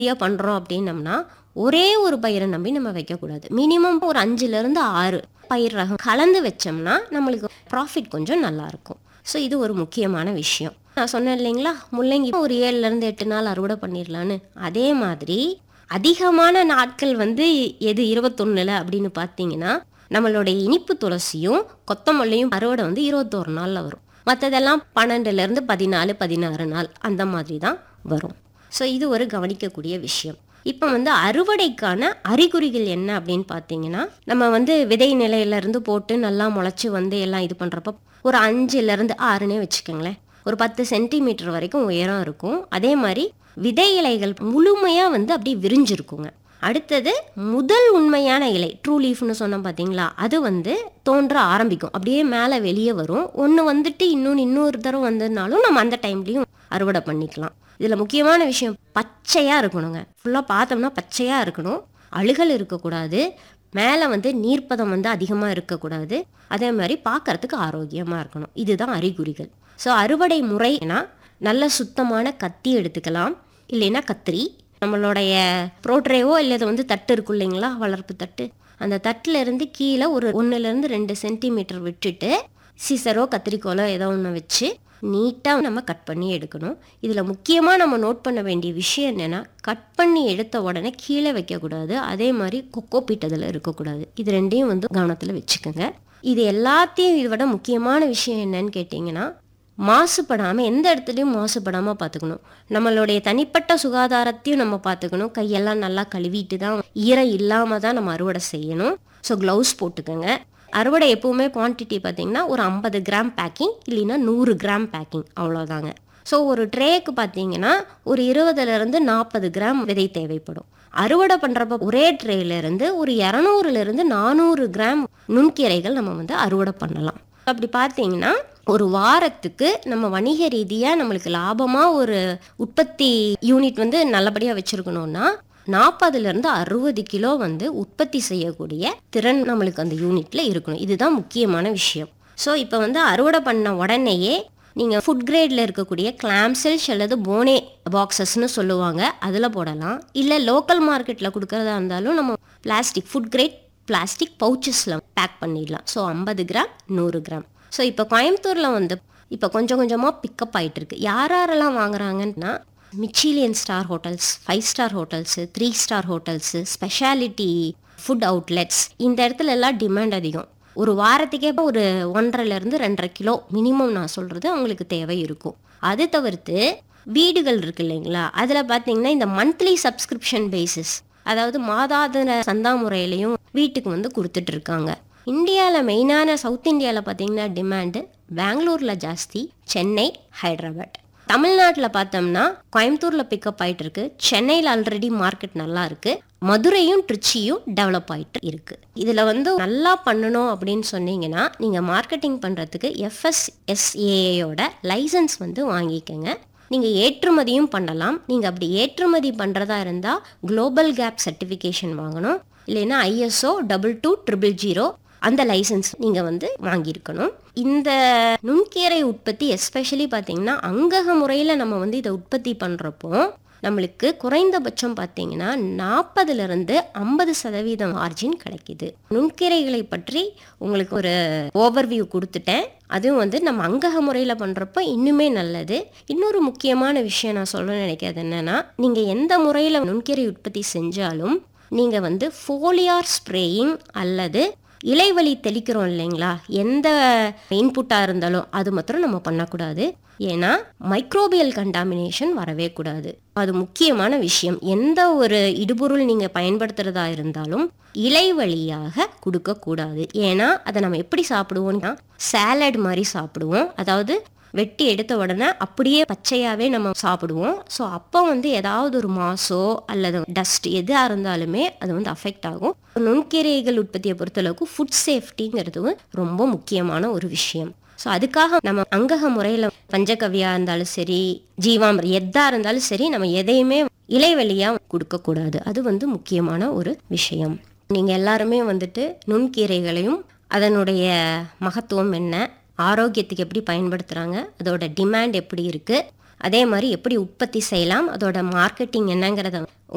சரியா பண்றோம் அப்படின்னம்னா ஒரே ஒரு பயிரை நம்பி நம்ம வைக்கக்கூடாது மினிமம் ஒரு அஞ்சுல இருந்து ஆறு பயிர் ரகம் கலந்து வச்சோம்னா நம்மளுக்கு ப்ராஃபிட் கொஞ்சம் நல்லா இருக்கும் ஸோ இது ஒரு முக்கியமான விஷயம் நான் சொன்னேன் இல்லைங்களா முள்ளங்கி ஒரு ஏழுல இருந்து எட்டு நாள் அறுவடை பண்ணிடலான்னு அதே மாதிரி அதிகமான நாட்கள் வந்து எது இருபத்தொன்னுல அப்படின்னு பார்த்தீங்கன்னா நம்மளுடைய இனிப்பு துளசியும் கொத்தமல்லியும் அறுவடை வந்து இருபத்தோரு நாளில் வரும் மற்றதெல்லாம் பன்னெண்டுலேருந்து பதினாலு பதினாறு நாள் அந்த மாதிரி தான் வரும் ஸோ இது ஒரு கவனிக்கக்கூடிய விஷயம் இப்போ வந்து அறுவடைக்கான அறிகுறிகள் என்ன அப்படின்னு பார்த்தீங்கன்னா நம்ம வந்து விதை நிலையிலேருந்து போட்டு நல்லா முளைச்சி வந்து எல்லாம் இது பண்ணுறப்ப ஒரு அஞ்சுலேருந்து ஆறுனே வச்சுக்கோங்களேன் ஒரு பத்து சென்டிமீட்டர் வரைக்கும் உயரம் இருக்கும் அதே மாதிரி விதை இலைகள் முழுமையாக வந்து அப்படியே விரிஞ்சிருக்குங்க அடுத்தது முதல் உண்மையான இலை ட்ரூ லீஃப்னு சொன்னோம் பார்த்தீங்களா அது வந்து தோன்ற ஆரம்பிக்கும் அப்படியே மேலே வெளியே வரும் ஒன்று வந்துட்டு இன்னொன்று இன்னொரு தடவை வந்ததுனாலும் நம்ம அந்த டைம்லேயும் அறுவடை பண்ணிக்கலாம் இதில் முக்கியமான விஷயம் பச்சையாக இருக்கணுங்க ஃபுல்லாக பார்த்தோம்னா பச்சையாக இருக்கணும் அழுகல் இருக்கக்கூடாது மேலே வந்து நீர்ப்பதம் வந்து அதிகமாக இருக்கக்கூடாது அதே மாதிரி பார்க்கறதுக்கு ஆரோக்கியமாக இருக்கணும் இதுதான் அறிகுறிகள் ஸோ அறுவடை முறைனா நல்ல சுத்தமான கத்தி எடுத்துக்கலாம் இல்லைன்னா கத்திரி நம்மளுடைய ப்ரோட்ரேவோ இல்லை இது வந்து தட்டு இருக்கும் இல்லைங்களா வளர்ப்பு தட்டு அந்த தட்டில் இருந்து கீழே ஒரு ஒன்றுலேருந்து ரெண்டு சென்டிமீட்டர் விட்டுட்டு சிசரோ கத்திரிக்கோலோ ஏதோ ஒன்று வச்சு நீட்டாக நம்ம கட் பண்ணி எடுக்கணும் இதில் முக்கியமாக நம்ம நோட் பண்ண வேண்டிய விஷயம் என்னென்னா கட் பண்ணி எடுத்த உடனே கீழே வைக்கக்கூடாது அதே மாதிரி கொக்கோ பீட் அதில் இருக்கக்கூடாது இது ரெண்டையும் வந்து கவனத்தில் வச்சுக்கோங்க இது எல்லாத்தையும் இதை விட முக்கியமான விஷயம் என்னன்னு கேட்டிங்கன்னா மாசுபடாமல் எந்த இடத்துலையும் மாசுபடாமல் பார்த்துக்கணும் நம்மளுடைய தனிப்பட்ட சுகாதாரத்தையும் நம்ம பார்த்துக்கணும் கையெல்லாம் நல்லா கழுவிட்டு தான் ஈரம் இல்லாமல் தான் நம்ம அறுவடை செய்யணும் ஸோ க்ளவுஸ் போட்டுக்கோங்க அறுவடை எப்பவுமே குவான்டிட்டி பார்த்தீங்கன்னா ஒரு ஐம்பது கிராம் பேக்கிங் இல்லைன்னா நூறு கிராம் பேக்கிங் அவ்வளோதாங்க ஸோ ஒரு ட்ரேக்கு பார்த்தீங்கன்னா ஒரு இருபதுலேருந்து நாற்பது கிராம் விதை தேவைப்படும் அறுவடை பண்ணுறப்ப ஒரே ட்ரேலேருந்து ஒரு இரநூறுலேருந்து நானூறு கிராம் நுண்கீரைகள் நம்ம வந்து அறுவடை பண்ணலாம் அப்படி பார்த்தீங்கன்னா ஒரு வாரத்துக்கு நம்ம வணிக ரீதியாக நம்மளுக்கு லாபமாக ஒரு உற்பத்தி யூனிட் வந்து நல்லபடியாக வச்சுருக்கணும்னா நாற்பதுலேருந்து அறுபது கிலோ வந்து உற்பத்தி செய்யக்கூடிய திறன் நம்மளுக்கு அந்த யூனிட்டில் இருக்கணும் இதுதான் முக்கியமான விஷயம் ஸோ இப்போ வந்து அறுவடை பண்ண உடனேயே நீங்கள் ஃபுட் கிரேடில் இருக்கக்கூடிய கிளாம்செல்ஸ் அல்லது போனே பாக்ஸஸ்னு சொல்லுவாங்க அதில் போடலாம் இல்லை லோக்கல் மார்க்கெட்டில் கொடுக்கறதா இருந்தாலும் நம்ம பிளாஸ்டிக் ஃபுட் கிரேட் பிளாஸ்டிக் பவுச்சஸில் பேக் பண்ணிடலாம் ஸோ ஐம்பது கிராம் நூறு கிராம் ஸோ இப்போ கோயம்புத்தூரில் வந்து இப்போ கொஞ்சம் கொஞ்சமாக பிக்கப் ஆகிட்டு இருக்கு யார் யாரெல்லாம் வாங்குறாங்கன்னா Michelin star hotels five star hotels three star hotels speciality food outlets இந்த இடத்துல எல்லாம் டிமாண்ட் அதிகம் ஒரு வாரத்துக்கே ஒரு ஒன்றரைலேருந்து ரெண்டரை கிலோ மினிமம் நான் சொல்கிறது அவங்களுக்கு தேவை இருக்கும் அது தவிர்த்து வீடுகள் இருக்கு இல்லைங்களா அதில் பார்த்தீங்கன்னா இந்த மந்த்லி சப்ஸ்கிரிப்ஷன் பேசிஸ் அதாவது மாதாந்திர சந்தா முறையிலையும் வீட்டுக்கு வந்து கொடுத்துட்டு இருக்காங்க இந்தியாவில் மெயினான சவுத் இந்தியாவில் பார்த்தீங்கன்னா டிமாண்டு பெங்களூரில் ஜாஸ்தி சென்னை ஹைதராபாத் தமிழ்நாட்டில் பார்த்தோம்னா கோயம்புத்தூரில் பிக்கப் ஆகிட்டு இருக்கு சென்னையில் ஆல்ரெடி மார்க்கெட் நல்லா இருக்கு மதுரையும் ட்ரிச்சியும் டெவலப் ஆகிட்டு இருக்கு இதில் வந்து நல்லா பண்ணணும் அப்படின்னு சொன்னீங்கன்னா நீங்கள் மார்க்கெட்டிங் பண்ணுறதுக்கு எஃப்எஸ்எஸ்ஏயோட லைசன்ஸ் வந்து வாங்கிக்கோங்க நீங்கள் ஏற்றுமதியும் பண்ணலாம் நீங்கள் அப்படி ஏற்றுமதி பண்ணுறதா இருந்தால் குளோபல் கேப் சர்டிஃபிகேஷன் வாங்கணும் இல்லைன்னா ISO double two triple zero அந்த லைசன்ஸ் நீங்கள் வந்து வாங்கியிருக்கணும் இந்த நுண்கீரை உற்பத்தி எஸ்பெஷலி பார்த்தீங்கன்னா அங்கக முறையில் நம்ம வந்து இதை உற்பத்தி பண்ணுறப்போ நம்மளுக்கு குறைந்தபட்சம் பார்த்தீங்கன்னா நாற்பதுலேருந்து ஐம்பது சதவீதம் மார்ஜின் கிடைக்குது நுண்கீரைகளை பற்றி உங்களுக்கு ஒரு ஓவர்வியூ கொடுத்துட்டேன் அதுவும் வந்து நம்ம அங்கக முறையில் பண்ணுறப்போ இன்னுமே நல்லது இன்னொரு முக்கியமான விஷயம் நான் சொல்ல நினைக்கிறது என்னென்னா நீங்கள் எந்த முறையில் நுண்கீரை உற்பத்தி செஞ்சாலும் நீங்கள் வந்து ஃபோலியார் ஸ்ப்ரேயிங் அல்லது இலைவழி தெளிக்கிறோம் இல்லைங்களா எந்த இன்புட்டாக இருந்தாலும் அது மாத்திரம் நம்ம பண்ணக்கூடாது ஏன்னா மைக்ரோபியல் கண்டாமினேஷன் வரவே கூடாது அது முக்கியமான விஷயம் எந்த ஒரு இடுபொருள் நீங்கள் பயன்படுத்துகிறதா இருந்தாலும் இலை வழியாக கொடுக்கக்கூடாது ஏன்னா அதை நம்ம எப்படி சாப்பிடுவோம்னா சாலட் மாதிரி சாப்பிடுவோம் அதாவது வெட்டி எடுத்த உடனே அப்படியே பச்சையாகவே நம்ம சாப்பிடுவோம் ஸோ அப்போ வந்து ஏதாவது ஒரு மாசோ அல்லது டஸ்ட் எதாக இருந்தாலுமே அது வந்து அஃபெக்ட் ஆகும் நுண்கீரைகள் உற்பத்தியை பொறுத்தளவுக்கு ஃபுட் சேஃப்டிங்கிறது ரொம்ப முக்கியமான ஒரு விஷயம் ஸோ அதுக்காக நம்ம அங்கக முறையில் பஞ்சகவியாக இருந்தாலும் சரி ஜீவாமிரம் எதாக இருந்தாலும் சரி நம்ம எதையுமே இலைவெளியாக கொடுக்கக்கூடாது அது வந்து முக்கியமான ஒரு விஷயம் நீங்கள் எல்லாருமே வந்துட்டு நுண்கீரைகளையும் அதனுடைய மகத்துவம் என்ன ஆரோக்கியத்துக்கு எப்படி பயன்படுத்துகிறாங்க அதோட டிமாண்ட் எப்படி இருக்குது அதே மாதிரி எப்படி உற்பத்தி செய்யலாம் அதோட மார்க்கெட்டிங் என்னங்கிறத